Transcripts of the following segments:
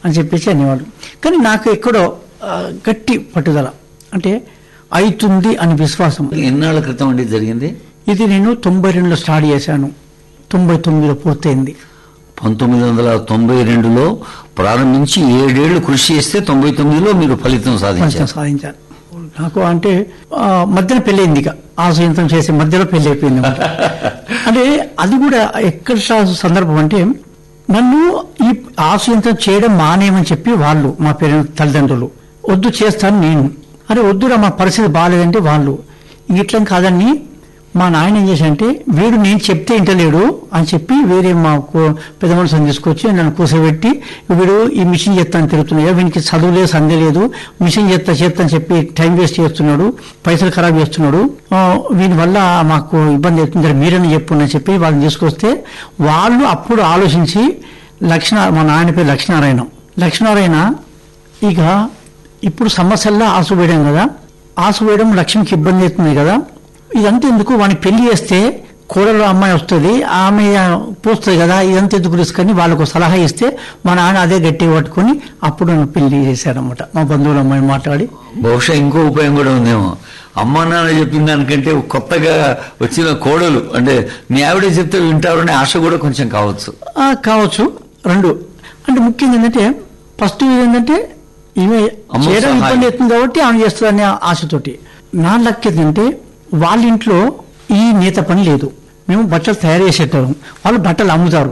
అని చెప్పేసి అనేవాళ్ళు కానీ నాకు ఎక్కడో ఆ, గట్టి పట్టుదల అంటే అవుతుంది అని విశ్వాసం ఎన్నాళ్ళ క్రితం అండి జరిగింది ఇది నేను తొంభై రెండులో స్టార్ట్ చేశాను తొంభై తొమ్మిదిలో పూర్తయింది పంతొమ్మిది వందల తొంభై రెండులో ప్రారంభించి ఏడేళ్లు కృషి చేస్తే తొంభై తొమ్మిదిలో మీరు ఫలితం కొంచెం సాధించారు సాధించాను నాకు అంటే ఆ, మధ్యన పెళ్ళయింది ఇక ఆశయంతం చేసే మధ్యలో పెళ్లి అయిపోయింది అన్నమాట. అంటే అది కూడా ఎక్కడ స- సందర్భం అంటే నన్ను ఈ ఆశయంతం చేయడం మానేయమని చెప్పి వాళ్ళు మా పేరెంట్ తల్లిదండ్రులు వద్దు చేస్తాను నేను అరే వద్దురా మా పరిస్థితి బాగాలేదంటే వాళ్ళు ఇట్లా కాదని మా నాయన ఏం చేశాడంటే వీడు నేను చెప్తే ఇంటలేడు అని చెప్పి వేరే మా కూ- పెద్ద మనుషులను తీసుకొచ్చి నన్ను కూర్చోబెట్టి వీడు ఈ మిషన్ చేస్తాను తిరుగుతున్నాయా వీనికి చదువు లేదు సందే లేదు మిషన్ చేస్తా చేస్తా అని చెప్పి టైం వేస్ట్ చేస్తున్నాడు పైసలు ఖరాబ్ చేస్తున్నాడు ఆ, వీని వల్ల మాకు ఇబ్బంది అవుతుంది మీరని చెప్పు అని చెప్పి వాళ్ళని తీసుకొస్తే వాళ్ళు అప్పుడు ఆలోచించి లక్ష్మణ మా నాయన పేరు లక్ష్మీనారాయణ లక్ష్మీనారాయణ ఇక ఇప్పుడు సమస్యల్లో ఆసు వేయడం కదా ఆసు వేయడం లక్ష్మికి ఇబ్బంది అవుతుంది కదా ఇదంతా ఎందుకు వాడిని పెళ్లి చేస్తే కోడలు అమ్మాయి వస్తుంది ఆమె పోస్తుంది కదా ఇదంతా ఎందుకు రిస్క్ అని వాళ్ళకు సలహా ఇస్తే మా నాన్న అదే గట్టిగా పట్టుకొని అప్పుడు నన్ను పెళ్లి చేశారనమాట మా బంధువుల అమ్మాయి మాట్లాడి బహుశా ఇంకో ఉపాయం కూడా ఉందేమో అమ్మ నాన్న చెప్పిన దానికంటే కొత్తగా వచ్చిన కోడలు అంటే మీ ఆవిడే చెప్తే వింటారనే ఆశ కూడా కొంచెం కావచ్చు ఆ, కావచ్చు రెండు అంటే ముఖ్యంగా ఏంటంటే ఫస్ట్ ఏంటంటే ఈమె అమ్మ చేయడం సహాయం. ఇబ్బంది అవుతుంది కాబట్టి ఆమె చేస్తుందనే ఆశతోటి నా లక్ ఏంటంటే వాళ్ళ ఇంట్లో ఈ నేత పని లేదు మేము బట్టలు తయారు చేసేటోళ్ళం వాళ్ళు బట్టలు అమ్ముతారు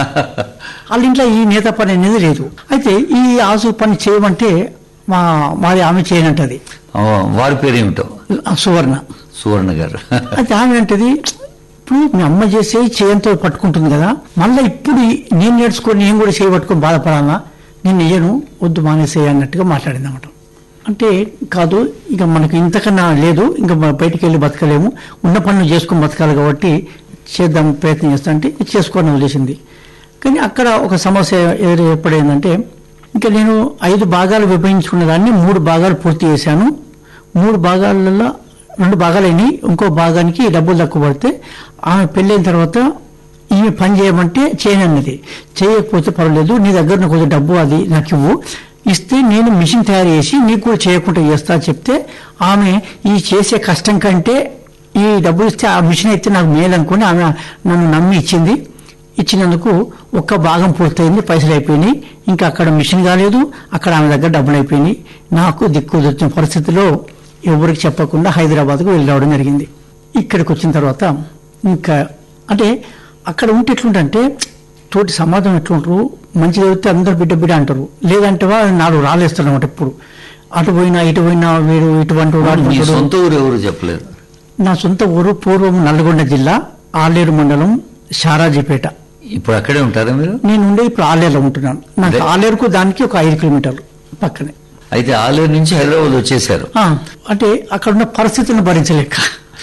వాళ్ళ ఇంట్లో ఈ నేత పని అనేది లేదు అయితే ఈ ఆసు పని చేయమంటే మా మాది ఆమె చేయనంటది ఆ, వారి పేరేమిటో ఆ సువర్ణ సువర్ణ గారు అయితే ఆమె అంటది ఇప్పుడు మీ అమ్మ చేసే చేయంతో పట్టుకుంటుంది కదా మళ్ళీ ఇప్పుడు ఈ- నేను నేర్చుకొని నేను కూడా చేయి పట్టుకొని బాధపడాలా నేను నెయ్యను వద్దు మానేసేయ అన్నట్టుగా మాట్లాడింది అన్నమాట అంటే కాదు ఇక మనకి ఇంతకన్నా లేదు ఇంకా మనం బయటికి వెళ్ళి బతకలేము ఉన్న పనులు చేసుకొని బతకాలి కాబట్టి చేద్దాం ప్రయత్నం చేస్తా అంటే చేసుకోని వదిలేసింది కానీ అక్కడ ఒక సమస్య ఎదురు ఏర్పడేందంటే ఇంకా నేను ఐదు భాగాలు విభజించుకున్న దాన్ని మూడు భాగాలు పూర్తి చేశాను మూడు భాగాలలో రెండు భాగాలైనవి ఇంకో భాగానికి డబ్బులు తక్కువ పడితే ఆమె పెళ్ళైన తర్వాత ఈమె పని చేయమంటే చేయనన్నది చేయకపోతే పర్వాలేదు నీ దగ్గర నాకు కొంచెం డబ్బు అది నాకు ఇవ్వు ఇస్తే నేను మిషన్ తయారు చేసి నీకు కూడా చేయకుండా చేస్తా అని చెప్తే ఆమె ఈ చేసే కష్టం కంటే ఈ డబ్బులు ఇస్తే ఆ మిషన్ అయితే నాకు మేలు అనుకుని ఆమె నన్ను నమ్మి ఇచ్చింది ఇచ్చినందుకు ఒక్క భాగం పూర్తయింది పైసలు అయిపోయినాయి ఇంకా అక్కడ మిషన్ కాలేదు అక్కడ ఆమె దగ్గర డబ్బులు అయిపోయినాయి నాకు దిక్కు దొరికిన పరిస్థితిలో ఎవరికి చెప్పకుండా హైదరాబాద్కు వెళ్ళి రావడం జరిగింది ఇక్కడికి వచ్చిన తర్వాత ఇంకా అంటే అక్కడ ఉంటే ఎట్లుంటే తోటి సమాజం ఎట్లుంటారు మంచి చదివితే అందరు బిడ్డ బిడ్డ అంటారు లేదంటే నాలుగు రాలేస్తాడు అనమాట ఎప్పుడు అటు పోయినా ఇటు పోయినా వీడు ఇటువంటి వాడు మీ అటువంటి వాడు. సొంత ఊరు ఎవరు చెప్పలేదు నా సొంత ఊరు పూర్వం నల్గొండ జిల్లా ఆలేరు మండలం షారాజీపేట ఇప్పుడు అక్కడే ఉంటారా మీరు నేను ఉండే ఇప్పుడు ఆలేరులో ఉంటున్నాను నాకు అదే. ఆలేరుకు దానికి ఒక ఐదు కిలోమీటర్లు పక్కనే అయితే ఆలేరు నుంచి హైదరాబాద్ వచ్చేసారు ఆ, అంటే అక్కడ ఉన్న పరిస్థితులను భరించలేక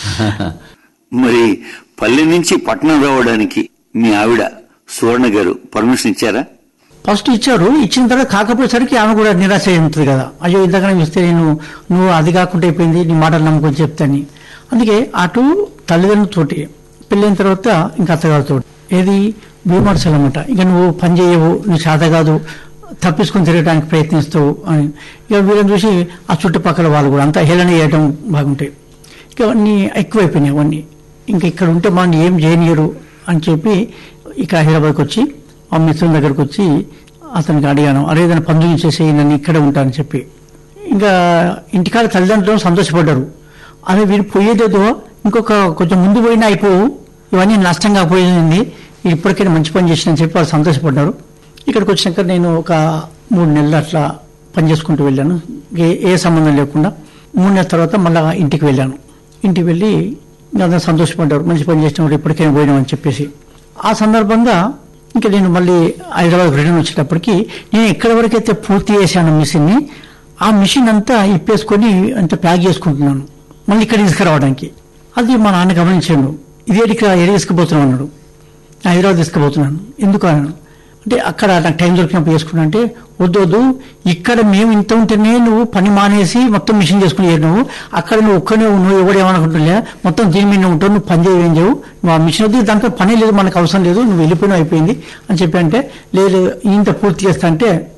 మరి పల్లె నుంచి పట్నం రావడానికి మీ ఆవిడ సువర్ణ గారు పర్మిషన్ ఇచ్చారా ఫస్ట్ ఇచ్చారు ఇచ్చిన తర్వాత కాకపోయేసరికి ఆమె కూడా నిరాశ అయి ఉంటుంది కదా అయ్యో ఇంతకన్నా ఇస్తే నేను నువ్వు అది కాకుండా అయిపోయింది నీ మాటలు నమ్ముకొని చెప్తాని అందుకే అటు తల్లిదండ్రులతోటి పెళ్ళైన తర్వాత ఇంకా అత్తగారితో ఏది భీమర్శలు అనమాట ఇక నువ్వు పని చేయవు నువ్వు చేత కాదు తప్పించుకొని తిరగడానికి ప్రయత్నిస్తావు అని ఇక వీళ్ళని చూసి ఆ చుట్టుపక్కల వాళ్ళు కూడా అంతా హేళన చేయడం బాగుంటాయి ఇక అన్నీ ఎక్కువైపోయినాయి అవన్నీ ఇంకా ఇక్కడ ఉంటే మనం ఏం చేయనియరు అని చెప్పి ఇక్కడ హైదరాబాద్కి వచ్చి మా మిత్రుల దగ్గరకు వచ్చి అతనికి అడిగాను అరే ఏదైనా పనులు చేసి నన్ను ఇక్కడే ఉంటానని చెప్పి ఇంకా ఇంటికాడ తల్లిదండ్రులు సంతోషపడ్డారు అరే వీడు పోయేదేదో ఇంకొక కొంచెం ముందు పోయినా అయిపోవు ఇవన్నీ నష్టంగా పోయింది ఇప్పటికైనా మంచి పని చేసిన చెప్పి వాళ్ళు సంతోషపడ్డారు ఇక్కడికి వచ్చినాక నేను ఒక మూడు నెలలు అట్లా పని చేసుకుంటూ వెళ్ళాను ఏ ఏ సంబంధం లేకుండా మూడు నెలల తర్వాత మళ్ళా ఇంటికి వెళ్ళాను ఇంటికి వెళ్ళి ఇంకా అందరూ సంతోషపడ్డారు మంచి పని చేసినప్పుడు ఇప్పటికైనా పోయినామని చెప్పేసి ఆ సందర్భంగా ఇంకా నేను మళ్ళీ హైదరాబాద్ రిటర్న్ వచ్చేటప్పటికి నేను ఎక్కడి వరకు అయితే పూర్తి చేశాను మిషన్ని ఆ మిషన్ అంతా ఇప్పేసుకొని అంత ప్యాక్ చేసుకుంటున్నాను మళ్ళీ ఇక్కడ తీసుకురావడానికి అది మా నాన్న గమనించాడు ఇదేంటి ఇక్కడ ఎడ తీసుకుపోతున్నావు అన్నాడు "నేను హైదరాబాద్ తీసుకుపోతున్నాను ఎందుకు అన్నాను అంటే అక్కడ నాకు టైం దొరికినప్పుడు చేసుకున్నా అంటే వద్దు వద్దు ఇక్కడ మేము ఇంత ఉంటేనే నువ్వు పని మానేసి మొత్తం మిషన్ చేసుకుని నువ్వు అక్కడ నువ్వు ఒక్కనే నువ్వు ఎవడేమనుకుంటులే మొత్తం దీని మీద ఉంటావు నువ్వు పని చేయవేం చేయవు నువ్వు ఆ మిషన్ వద్దు దాంట్లో పని లేదు మనకు అవసరం లేదు నువ్వు వెళ్ళిపోయినా అయిపోయింది అని చెప్పి అంటే లేదు ఇంత పూర్తి చేస్తా అంటే